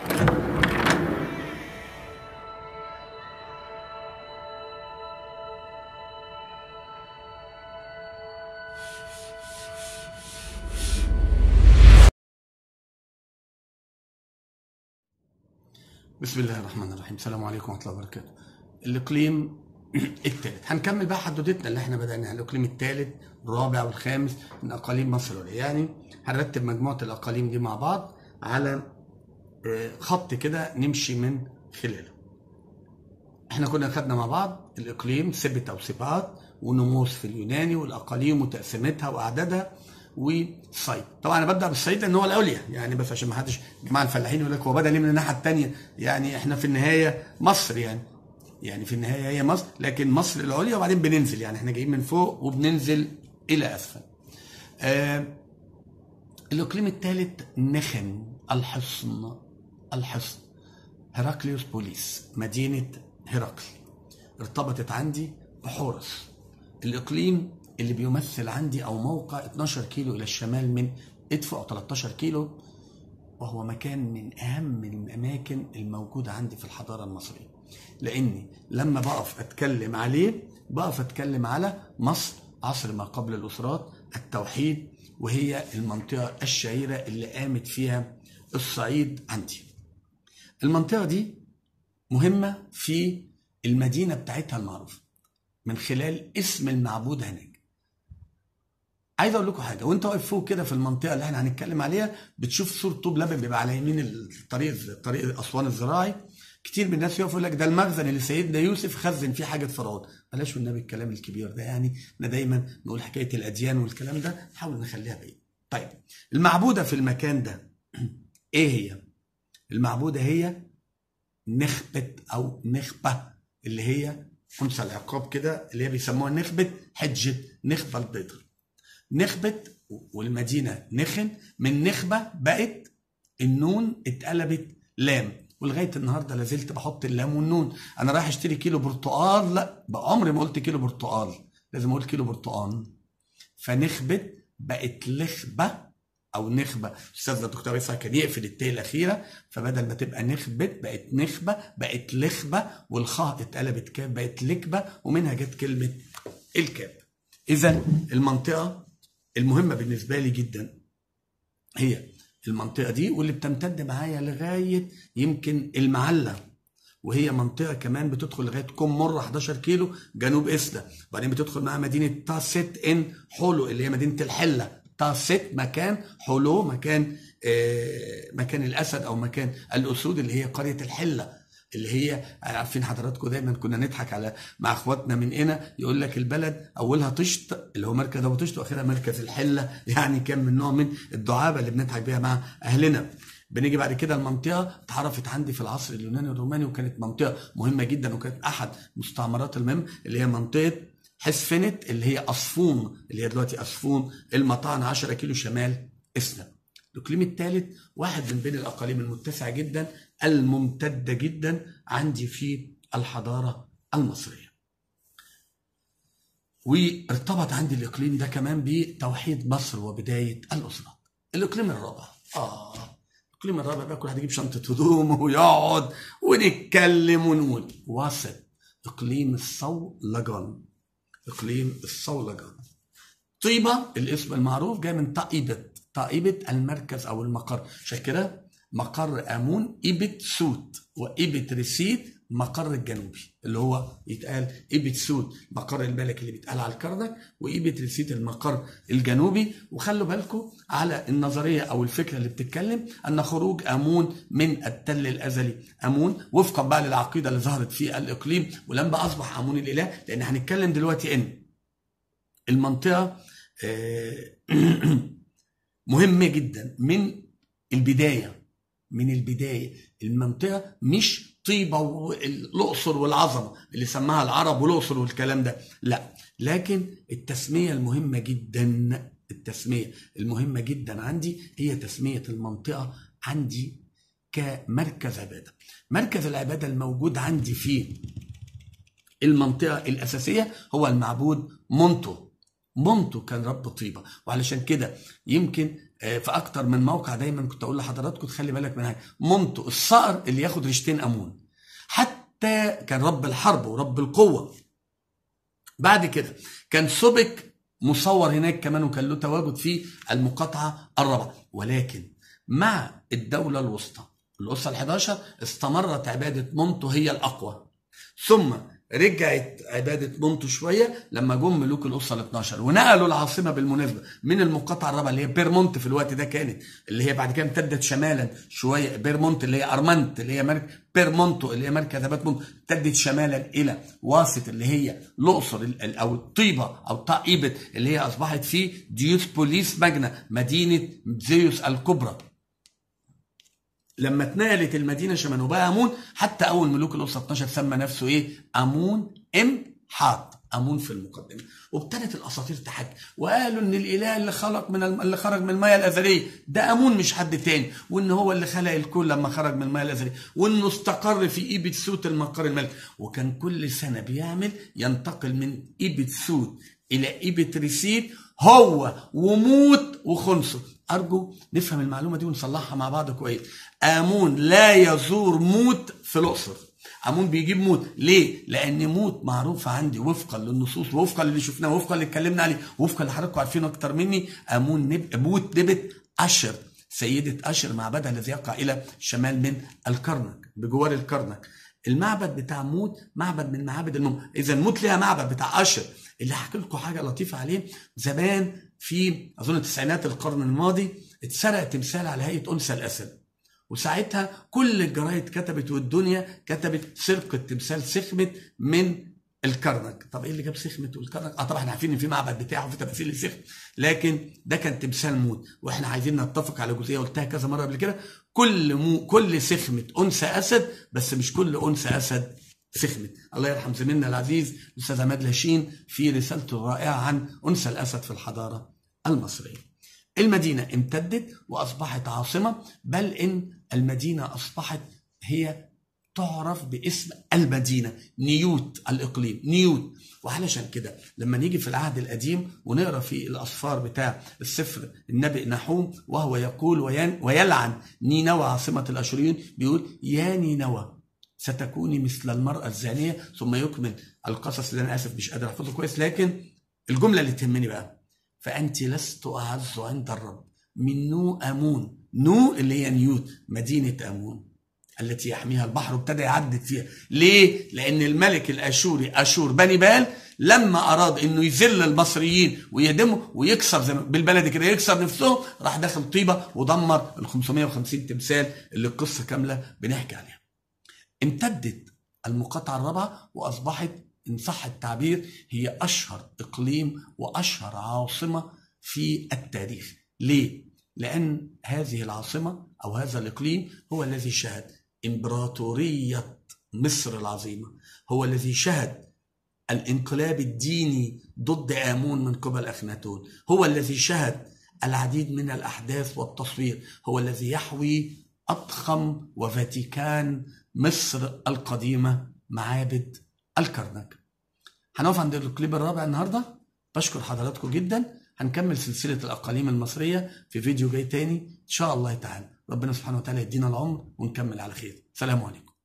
بسم الله الرحمن الرحيم السلام عليكم ورحمه الله وبركاته الاقليم الثالث هنكمل بقى حدودتنا اللي احنا بدأناها الاقليم الثالث الرابع والخامس من اقاليم مصر العليا يعني هنرتب مجموعه الاقاليم دي مع بعض على آه، خط كده نمشي من خلاله احنا كنا خدنا مع بعض الاقليم سبت او سبات ونموس في اليوناني والاقاليم وتقسيمتها واعدادها والصيد طبعا انا ببدا بالصعيد لان هو العليا يعني بس عشان ما حدش جماعه الفلاحين يقول لك هو بدا ليه من الناحيه الثانيه يعني احنا في النهايه مصر يعني يعني في النهايه هي مصر لكن مصر العليا وبعدين بننزل يعني احنا جايين من فوق وبننزل الى اسفل آه الاقليم الثالث نخن الحصن الحصن هيراكليوس بوليس مدينه هرقل ارتبطت عندي بحورس الاقليم اللي بيمثل عندي او موقع 12 كيلو الى الشمال من ادفو او 13 كيلو وهو مكان من اهم الاماكن الموجوده عندي في الحضاره المصريه لاني لما بقف اتكلم عليه بقف اتكلم على مصر عصر ما قبل الاسرات التوحيد وهي المنطقه الشهيره اللي قامت فيها الصعيد عندي المنطقه دي مهمه في المدينه بتاعتها المعروفه من خلال اسم المعبود هناك عايز اقول لكم حاجه وانت واقف فوق كده في المنطقه اللي احنا هنتكلم عليها بتشوف سور طوب لبن بيبقى على يمين الطريق طريق اسوان الزراعي كتير من الناس يقف يقول لك ده المخزن اللي سيدنا يوسف خزن فيه حاجه فرعون بلاش والنبي الكلام الكبير ده يعني احنا دايما نقول حكايه الاديان والكلام ده نحاول نخليها بعيد طيب المعبوده في المكان ده ايه هي المعبوده هي نخبه او نخبه اللي هي انثى العقاب كده اللي هي بيسموها نخبه حجه نخبه البيضاء نخبه والمدينه نخن من نخبه بقت النون اتقلبت لام ولغايه النهارده لازلت بحط اللام والنون انا رايح اشتري كيلو برتقال لا بعمري ما قلت كيلو برتقال لازم اقول كيلو برتقال فنخبت بقت لخبه او نخبه استاذنا الدكتور عيسى كان يقفل التاء الاخيره فبدل ما تبقى نخبت بقت نخبه بقت لخبه والخاء اتقلبت كاب بقت لكبه ومنها جت كلمه الكاب اذا المنطقه المهمه بالنسبه لي جدا هي المنطقه دي واللي بتمتد معايا لغايه يمكن المعله وهي منطقه كمان بتدخل لغايه كوم مره 11 كيلو جنوب اسلا وبعدين بتدخل معاها مدينه تاسيت ان حولو اللي هي مدينه الحله تاسيت مكان حولو مكان آه مكان الاسد او مكان الاسود اللي هي قريه الحله اللي هي عارفين حضراتكم دايما كنا نضحك على مع اخواتنا من هنا يقول لك البلد اولها طشت اللي هو مركز ابو طشت واخرها مركز الحله يعني كان من نوع من الدعابه اللي بنضحك بيها مع اهلنا بنيجي بعد كده المنطقه اتعرفت عندي في العصر اليوناني الروماني وكانت منطقه مهمه جدا وكانت احد مستعمرات المهم اللي هي منطقه حسفنت اللي هي اصفون اللي هي دلوقتي اصفون المطاعن 10 كيلو شمال اسلم الاقليم الثالث واحد من بين الاقاليم المتسعه جدا الممتده جدا عندي في الحضاره المصريه وارتبط عندي الاقليم ده كمان بتوحيد مصر وبدايه الاسره الاقليم الرابع اه الاقليم الرابع بقى كل واحد يجيب شنطه هدومه ويقعد ونتكلم ونقول واسط اقليم الصولجان اقليم الصولجان طيبه الاسم المعروف جاي من طائبه طائبه المركز او المقر عشان كده مقر امون ايبت سوت وايبت ريسيت مقر الجنوبي اللي هو يتقال ايبت سوت مقر الملك اللي بيتقال على الكردك وايبت ريسيت المقر الجنوبي وخلوا بالكم على النظريه او الفكره اللي بتتكلم ان خروج امون من التل الازلي امون وفقا بقى للعقيده اللي ظهرت في الاقليم ولما اصبح امون الاله لان هنتكلم دلوقتي ان المنطقه مهمه جدا من البدايه من البدايه المنطقه مش طيبه والاقصر والعظمه اللي سماها العرب والاقصر والكلام ده لا لكن التسميه المهمه جدا التسميه المهمه جدا عندي هي تسميه المنطقه عندي كمركز عباده مركز العباده الموجود عندي في المنطقه الاساسيه هو المعبود مونتو مونتو كان رب طيبه وعلشان كده يمكن آه، في اكتر من موقع دايما كنت اقول لحضراتكم تخلي بالك من حاجه مونتو الصقر اللي ياخد ريشتين امون حتى كان رب الحرب ورب القوه بعد كده كان سبك مصور هناك كمان وكان له تواجد في المقاطعه الرابعه ولكن مع الدوله الوسطى الاسره ال11 استمرت عباده مونتو هي الاقوى ثم رجعت عبادة مونتو شوية لما جم ملوك الأسرة ال 12 ونقلوا العاصمة بالمناسبة من المقاطعة الرابعة اللي هي بيرمونت في الوقت ده كانت اللي هي بعد كده امتدت شمالا شوية بيرمونت اللي هي أرمنت اللي هي مركز بيرمونتو اللي هي مركز عبادة مونتو امتدت شمالا إلى واسط اللي هي الأقصر ال- ال- أو الطيبة أو طائبة اللي هي أصبحت في ديوس بوليس ماجنا مدينة زيوس الكبرى لما اتنقلت المدينه شمال وبقى امون حتى اول ملوك الاسره 12 سمى نفسه ايه؟ امون ام حاط امون في المقدمه وابتدت الاساطير تحكي وقالوا ان الاله اللي خلق من الم... اللي خرج من الميه الازليه ده امون مش حد تاني وان هو اللي خلق الكون لما خرج من الميه الازليه وانه استقر في ايبت سوت المقر الملك وكان كل سنه بيعمل ينتقل من ايبت سوت الى ايبت ريسيد هو وموت وخنصر ارجو نفهم المعلومه دي ونصلحها مع بعض كويس امون لا يزور موت في الاقصر امون بيجيب موت ليه لان موت معروفه عندي وفقا للنصوص وفقا للي شفناه وفقا اللي اتكلمنا عليه وفقا اللي حضراتكم عارفينه اكتر مني امون نب... موت نبت اشر سيده اشر معبدها الذي يقع الى شمال من الكرنك بجوار الكرنك المعبد بتاع موت معبد من معابد الموت اذا موت ليها معبد بتاع اشر اللي هحكي لكم حاجه لطيفه عليه زمان في اظن تسعينات القرن الماضي اتسرق تمثال على هيئه انثى الاسد وساعتها كل الجرايد كتبت والدنيا كتبت سرقه تمثال سخمت من الكرنك طب ايه اللي جاب سخمت والكرنك اه طبعا احنا عارفين ان في معبد بتاعه وفي تماثيل لسخمت لكن ده كان تمثال موت واحنا عايزين نتفق على جزئيه قلتها كذا مره قبل كده كل مو كل سخمت انثى اسد بس مش كل انثى اسد سخمت الله يرحم زميلنا العزيز الاستاذ عماد لاشين في رسالته الرائعه عن انثى الاسد في الحضاره المصريه المدينه امتدت واصبحت عاصمه بل ان المدينه اصبحت هي تعرف باسم المدينه نيوت الاقليم نيوت وعلشان كده لما نيجي في العهد القديم ونقرا في الاصفار بتاع السفر النبي نحوم وهو يقول وين ويلعن نينوى عاصمه الاشوريين بيقول يا نينوى ستكوني مثل المرأة الزانية ثم يكمل القصص اللي أنا آسف مش قادر أحفظه كويس لكن الجملة اللي تهمني بقى فأنت لست أعز عند الرب من نو أمون نو اللي هي نيوت مدينة أمون التي يحميها البحر وابتدى يعدد فيها ليه؟ لأن الملك الأشوري أشور بني بال لما أراد إنه يذل المصريين ويهدموا ويكسر زي ما بالبلدي كده يكسر نفسهم راح داخل طيبة ودمر ال 550 تمثال اللي القصة كاملة بنحكي عليها. امتدت المقاطعة الرابعة وأصبحت إن صح التعبير هي أشهر إقليم وأشهر عاصمة في التاريخ ليه؟ لأن هذه العاصمة أو هذا الإقليم هو الذي شهد إمبراطورية مصر العظيمة هو الذي شهد الانقلاب الديني ضد آمون من قبل أخناتون هو الذي شهد العديد من الأحداث والتصوير هو الذي يحوي أضخم وفاتيكان مصر القديمة معابد الكرنك هنقف عند الكليب الرابع النهاردة بشكر حضراتكم جدا هنكمل سلسلة الأقاليم المصرية في فيديو جاي تاني إن شاء الله تعالى ربنا سبحانه وتعالى يدينا العمر ونكمل على خير سلام عليكم